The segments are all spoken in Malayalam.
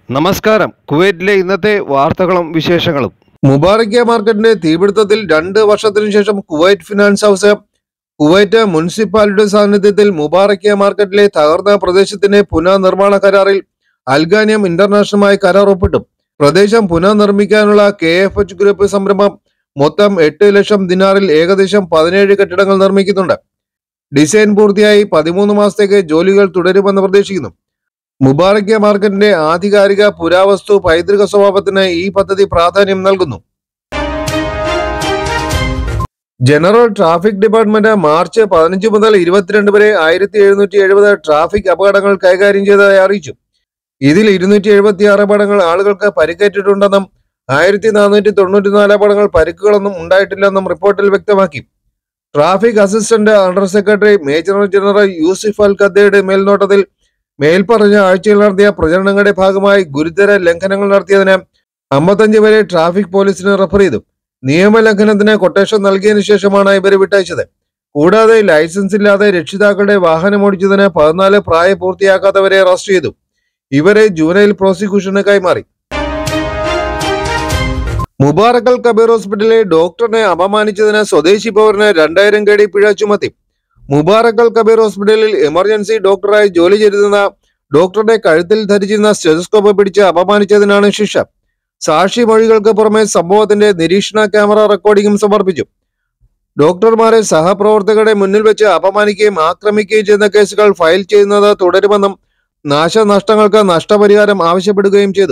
നമസ്കാരം കുവൈറ്റിലെ ഇന്നത്തെ വാർത്തകളും വിശേഷങ്ങളും മുബാറക്കിയ മാർക്കറ്റിന്റെ തീപിടുത്തത്തിൽ രണ്ട് വർഷത്തിനു ശേഷം Kuwait finance house Kuwait municipality സാന്നിധ്യത്തിൽ മുബാറക്കിയ മാർക്കറ്റിലെ തകർന്ന പ്രദേശത്തിന്റെ പുനർനിർമ്മാണ കരാറിൽ അൽഗാനിയം ഇന്റർനാഷണലുമായി കരാർ ഒപ്പിട്ടു പ്രദേശം പുനർനിർമ്മിക്കാനുള്ള കെ എഫ് എച്ച് ഗ്രൂപ്പ് സംരംഭം മൊത്തം എട്ട് ലക്ഷം ദിനാറിൽ ഏകദേശം പതിനേഴ് കെട്ടിടങ്ങൾ നിർമ്മിക്കുന്നുണ്ട് ഡിസൈൻ പൂർത്തിയായി പതിമൂന്ന് മാസത്തേക്ക് ജോലികൾ തുടരുമെന്ന് പ്രതീക്ഷിക്കുന്നു മുബാറക്കിയ മാർക്കറ്റിന്റെ ആധികാരിക പുരാവസ്തു പൈതൃക സ്വഭാവത്തിന് ഈ പദ്ധതി പ്രാധാന്യം നൽകുന്നു ജനറൽ ട്രാഫിക് ഡിപ്പാർട്ട്മെന്റ് മാർച്ച് പതിനഞ്ച് മുതൽ ഇരുപത്തിരണ്ട് വരെ ആയിരത്തി എഴുന്നൂറ്റി എഴുപത് ട്രാഫിക് അപകടങ്ങൾ കൈകാര്യം ചെയ്തതായി അറിയിച്ചു ഇതിൽ ഇരുന്നൂറ്റി എഴുപത്തി ആറ് അപകടങ്ങൾ ആളുകൾക്ക് പരിക്കേറ്റിട്ടുണ്ടെന്നും ആയിരത്തി നാനൂറ്റി തൊണ്ണൂറ്റിനാല് അപകടങ്ങൾ പരിക്കുകളൊന്നും ഉണ്ടായിട്ടില്ലെന്നും റിപ്പോർട്ടിൽ വ്യക്തമാക്കി traffic assistant under secretary major general Yousef Al ഖദ്ദയുടെ മേൽനോട്ടത്തിൽ മേൽപ്പറഞ്ഞ ആഴ്ചയിൽ നടത്തിയ പ്രചരണങ്ങളുടെ ഭാഗമായി ഗുരുതര ലംഘനങ്ങൾ നടത്തിയതിന് അമ്പത്തഞ്ച് പേരെ ട്രാഫിക് പോലീസിന് റഫർ ചെയ്തു നിയമലംഘനത്തിന് കൊട്ടേഷൻ നൽകിയതിനു ശേഷമാണ് ഇവരെ വിട്ടയച്ചത് കൂടാതെ ലൈസൻസ് ഇല്ലാതെ രക്ഷിതാക്കളുടെ വാഹനം ഓടിച്ചതിന് പതിനാല് പ്രായപൂർത്തിയാക്കാത്തവരെ അറസ്റ്റ് ചെയ്തു ഇവരെ ജൂനൈൽ പ്രോസിക്യൂഷന് കൈമാറി മുബാറക്കൽ കബീർ ഹോസ്പിറ്റലിലെ ഡോക്ടറിനെ അപമാനിച്ചതിന് സ്വദേശി പൗരന് രണ്ടായിരം കടി പിഴ ചുമത്തി മുബാറക്കൽ കബീർ ഹോസ്പിറ്റലിൽ എമർജൻസി ഡോക്ടറായി ജോലി ചെയ്തിരുന്ന ഡോക്ടറുടെ കഴുത്തിൽ ധരിച്ചിരുന്ന സ്റ്റെതസ്കോപ്പ് പിടിച്ച് അപമാനിച്ചതിനാണ് ശിക്ഷ സാക്ഷി മൊഴികൾക്ക് പുറമെ സംഭവത്തിന്റെ നിരീക്ഷണ ക്യാമറ റെക്കോർഡിംഗും സമർപ്പിച്ചു ഡോക്ടർമാരെ സഹപ്രവർത്തകരുടെ മുന്നിൽ വെച്ച് അപമാനിക്കുകയും ആക്രമിക്കുകയും ചെയ്യുന്ന കേസുകൾ ഫയൽ ചെയ്യുന്നത് തുടരുമെന്നും നാശനഷ്ടങ്ങൾക്ക് നഷ്ടപരിഹാരം ആവശ്യപ്പെടുകയും ചെയ്തു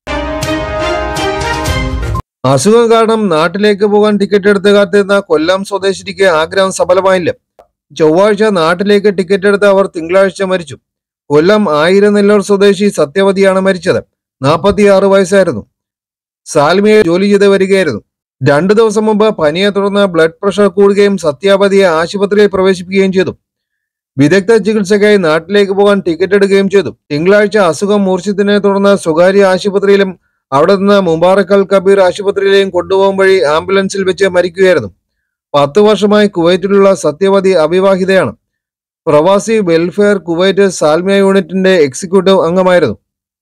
അസുഖം കാരണം നാട്ടിലേക്ക് പോകാൻ ടിക്കറ്റ് എടുത്ത് കാത്തിരുന്ന കൊല്ലം സ്വദേശിക്ക് ആഗ്രഹം സഫലമായില്ല ചൊവ്വാഴ്ച നാട്ടിലേക്ക് ടിക്കറ്റ് എടുത്ത് അവർ തിങ്കളാഴ്ച മരിച്ചു കൊല്ലം ആയിരം നെല്ലൂർ സ്വദേശി സത്യവതിയാണ് മരിച്ചത് നാൽപ്പത്തിയാറ് വയസ്സായിരുന്നു സാൽമിയെ ജോലി ചെയ്ത് വരികയായിരുന്നു രണ്ടു ദിവസം മുമ്പ് പനിയെ തുടർന്ന് ബ്ലഡ് പ്രഷർ കൂടുകയും സത്യാവതിയെ ആശുപത്രിയിൽ പ്രവേശിപ്പിക്കുകയും ചെയ്തു വിദഗ്ധ ചികിത്സയ്ക്കായി നാട്ടിലേക്ക് പോകാൻ ടിക്കറ്റ് എടുക്കുകയും ചെയ്തു തിങ്കളാഴ്ച അസുഖം മൂർച്ഛിച്ചതിനെ തുടർന്ന് സ്വകാര്യ ആശുപത്രിയിലും അവിടെ നിന്ന് മുബാറക്കൽ കബീർ ആശുപത്രിയിലെയും കൊണ്ടുപോകും വഴി ആംബുലൻസിൽ വെച്ച് മരിക്കുകയായിരുന്നു പത്ത് വർഷമായി കുവൈറ്റിലുള്ള സത്യവതി അവിവാഹിതയാണ് പ്രവാസി വെൽഫെയർ കുവൈറ്റ് സാൽമിയ യൂണിറ്റിന്റെ എക്സിക്യൂട്ടീവ് അംഗമായിരുന്നു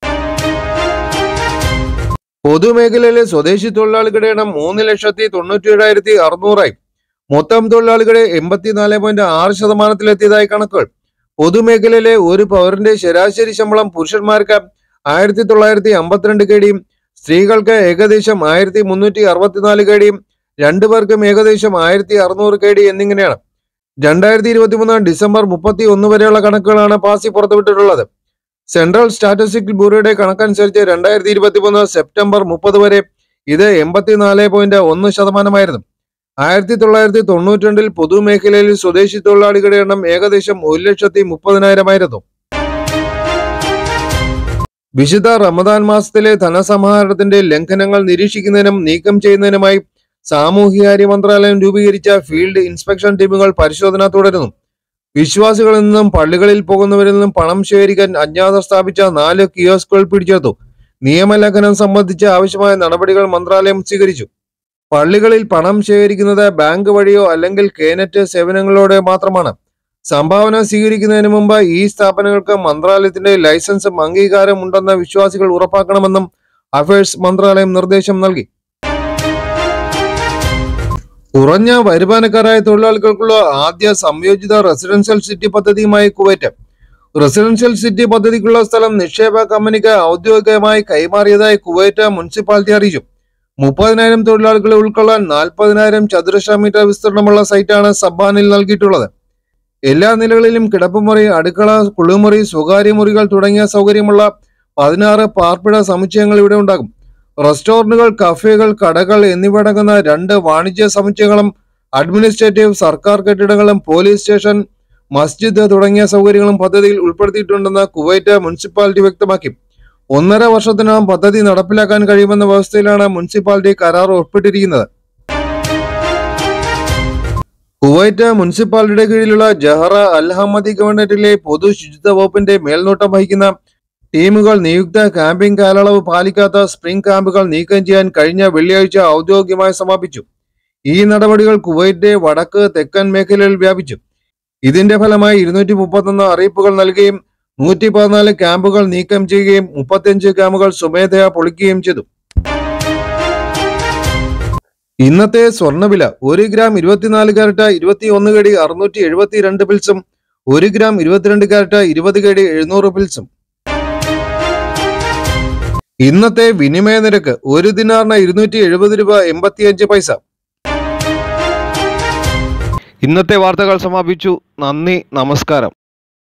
പൊതുമേഖലയിലെ സ്വദേശി തൊഴിലാളികളുടെ എണ്ണം മൂന്ന് ലക്ഷത്തി തൊണ്ണൂറ്റി ഏഴായിരത്തി അറുന്നൂറായി മൊത്തം തൊഴിലാളികളുടെ എൺപത്തിനാല് പോയിന്റ് ആറ് ശതമാനത്തിലെത്തിയതായി കണക്കുകൾ പൊതുമേഖലയിലെ ഒരു പൗരന്റെ ശരാശരി ശമ്പളം പുരുഷന്മാർക്ക് ആയിരത്തി തൊള്ളായിരത്തി അമ്പത്തിരണ്ട് കേടിയും സ്ത്രീകൾക്ക് ഏകദേശം ആയിരത്തി മുന്നൂറ്റി അറുപത്തിനാല് കേടിയും രണ്ടുപേർക്കും ഏകദേശം ആയിരത്തി അറുന്നൂറ് കേടി എന്നിങ്ങനെയാണ് രണ്ടായിരത്തി ഇരുപത്തി മൂന്ന് ഡിസംബർ മുപ്പത്തി ഒന്ന് വരെയുള്ള കണക്കുകളാണ് പാസി പുറത്തുവിട്ടിട്ടുള്ളത് സെൻട്രൽ സ്റ്റാറ്റിസ്റ്റിക് ബ്യൂറോയുടെ കണക്കനുസരിച്ച് രണ്ടായിരത്തി ഇരുപത്തി മൂന്ന് സെപ്റ്റംബർ മുപ്പത് വരെ ഇത് എൺപത്തിനാല് പോയിന്റ് ഒന്ന് ശതമാനമായിരുന്നു ആയിരത്തി തൊള്ളായിരത്തി തൊണ്ണൂറ്റി രണ്ടിൽ പൊതുമേഖലയിൽ സ്വദേശി തൊഴിലാളികളുടെ എണ്ണം ഏകദേശം ഒരു ലക്ഷത്തി മുപ്പതിനായിരമായിരുന്നു വിശുദ്ധ റമദാൻ മാസത്തിലെ ധനസമാഹരണത്തിന്റെ ലംഘനങ്ങൾ നിരീക്ഷിക്കുന്നതിനും നീക്കം ചെയ്യുന്നതിനുമായി സാമൂഹ്യകാര്യ മന്ത്രാലയം രൂപീകരിച്ച ഫീൽഡ് ഇൻസ്പെക്ഷൻ ടീമുകൾ പരിശോധന തുടരുന്നു വിശ്വാസികളിൽ നിന്നും പള്ളികളിൽ പോകുന്നവരിൽ നിന്നും പണം ശേഖരിക്കാൻ അജ്ഞാതർ സ്ഥാപിച്ച നാല് കിയോസ്കുകൾ പിടിച്ചെടുത്തു നിയമലംഘനം സംബന്ധിച്ച് ആവശ്യമായ നടപടികൾ മന്ത്രാലയം സ്വീകരിച്ചു പള്ളികളിൽ പണം ശേഖരിക്കുന്നത് ബാങ്ക് വഴിയോ അല്ലെങ്കിൽ കേനറ്റ് സേവനങ്ങളോടെ മാത്രമാണ് സംഭാവന സ്വീകരിക്കുന്നതിന് മുമ്പ് ഈ സ്ഥാപനങ്ങൾക്ക് മന്ത്രാലയത്തിന്റെ ലൈസൻസും അംഗീകാരം ഉണ്ടെന്ന് വിശ്വാസികൾ ഉറപ്പാക്കണമെന്നും അഫയേഴ്സ് മന്ത്രാലയം നിർദ്ദേശം നൽകി കുറഞ്ഞ വരുമാനക്കാരായ തൊഴിലാളികൾക്കുള്ള ആദ്യ സംയോജിത റെസിഡൻഷ്യൽ സിറ്റി പദ്ധതിയുമായി കുവൈറ്റ് റെസിഡൻഷ്യൽ സിറ്റി പദ്ധതിക്കുള്ള സ്ഥലം നിക്ഷേപ കമ്പനിക്ക് ഔദ്യോഗികമായി കൈമാറിയതായി കുവൈറ്റ് മുനിസിപ്പാലിറ്റി അറിയിച്ചു മുപ്പതിനായിരം തൊഴിലാളികളെ ഉൾക്കൊള്ളാൻ നാൽപ്പതിനായിരം ചതുരശ്ര മീറ്റർ വിസ്തീർണമുള്ള സൈറ്റാണ് സബ്ബാനിൽ നൽകിയിട്ടുള്ളത് എല്ലാ നിലകളിലും കിടപ്പുമുറി അടുക്കള കുളിമുറി സ്വകാര്യ മുറികൾ തുടങ്ങിയ സൗകര്യമുള്ള പതിനാറ് പാർപ്പിട സമുച്ചയങ്ങൾ ഇവിടെ ഉണ്ടാകും റെസ്റ്റോറന്റുകൾ കഫേകൾ കടകൾ എന്നിവ അടങ്ങുന്ന രണ്ട് വാണിജ്യ സമുച്ചയങ്ങളും അഡ്മിനിസ്ട്രേറ്റീവ് സർക്കാർ കെട്ടിടങ്ങളും പോലീസ് സ്റ്റേഷൻ മസ്ജിദ് തുടങ്ങിയ സൗകര്യങ്ങളും പദ്ധതിയിൽ ഉൾപ്പെടുത്തിയിട്ടുണ്ടെന്ന് കുവൈറ്റ് മുനിസിപ്പാലിറ്റി വ്യക്തമാക്കി ഒന്നര വർഷത്തിനകം പദ്ധതി നടപ്പിലാക്കാൻ കഴിയുമെന്ന വ്യവസ്ഥയിലാണ് മുനിസിപ്പാലിറ്റി കരാർ ഒപ്പിട്ടിരിക്കുന്നത് കുവൈറ്റ് മുനിസിപ്പാലിറ്റിയുടെ കീഴിലുള്ള ജഹറ അൽഹമ്മദി ഗവൺമെന്റിലെ പൊതു ശുചിത്വ വകുപ്പിന്റെ മേൽനോട്ടം വഹിക്കുന്ന ടീമുകൾ നിയുക്ത ക്യാമ്പിംഗ് കാലയളവ് പാലിക്കാത്ത സ്പ്രിംഗ് ക്യാമ്പുകൾ നീക്കം ചെയ്യാൻ കഴിഞ്ഞ വെള്ളിയാഴ്ച ഔദ്യോഗികമായി സമാപിച്ചു ഈ നടപടികൾ കുവൈറ്റിന്റെ വടക്ക് തെക്കൻ മേഖലയിൽ വ്യാപിച്ചു ഇതിന്റെ ഫലമായി ഇരുന്നൂറ്റി മുപ്പത്തൊന്ന് അറിയിപ്പുകൾ നൽകുകയും നൂറ്റി പതിനാല് ക്യാമ്പുകൾ നീക്കം ചെയ്യുകയും മുപ്പത്തിയഞ്ച് ക്യാമ്പുകൾ സ്വമേധയാ പൊളിക്കുകയും ചെയ്തു ഇന്നത്തെ സ്വർണ്ണവില ഒരു ഗ്രാം ഇരുപത്തിനാല് കാരറ്റ് ഇരുപത്തി ഒന്ന് കടി അറുന്നൂറ്റി എഴുപത്തി രണ്ട് പിൽസും ഒരു ഗ്രാം ഇരുപത്തിരണ്ട് കാരറ്റ് ഇരുപത് കടി എഴുന്നൂറ് പിൽസും ഇന്നത്തെ വിനിമയ നിരക്ക് ഒരു ദിനാറിന് ഇരുന്നൂറ്റി എഴുപത് രൂപ എൺപത്തിയഞ്ച് പൈസ ഇന്നത്തെ വാർത്തകൾ സമാപിച്ചു നന്ദി നമസ്കാരം